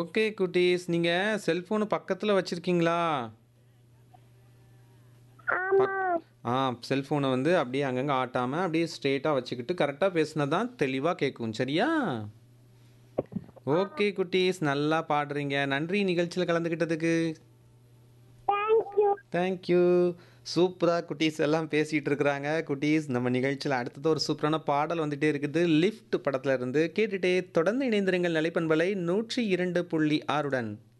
Okay குட்டீஸ். நீங்க செல்ஃபோன பக்கத்துல வச்சிருக்கீங்களா? ஆமா பக் ஆ செல்ஃபோன வந்து அப்படியே அங்கங்க ஆட்டாம, அப்படியே ஸ்ட்ரெயிட்டா வச்சுக்கிட்டு கரெக்ட்டா பேசினா தான் தெளிவா கேட்கும். சரியா? ஓகே குட்டீஸ். நல்லா பாடுறீங்க. நன்றி நிகழ்ச்சியில கலந்துக்கிட்டதுக்கு. Thank you thank you. சூப்பரா குட்டீஸ் எல்லாம் பேசிட்டு இருக்கிறாங்க. குட்டீஸ் நம்ம நிகழ்ச்சியில அடுத்தது ஒரு சூப்பரான பாடல் வந்துட்டே இருக்குது. லிஃப்ட் படத்துல இருந்து கேட்டுட்டே தொடர்ந்து இணைந்திருங்கள் நிலைப்பண்பலை 102.6 உடன்.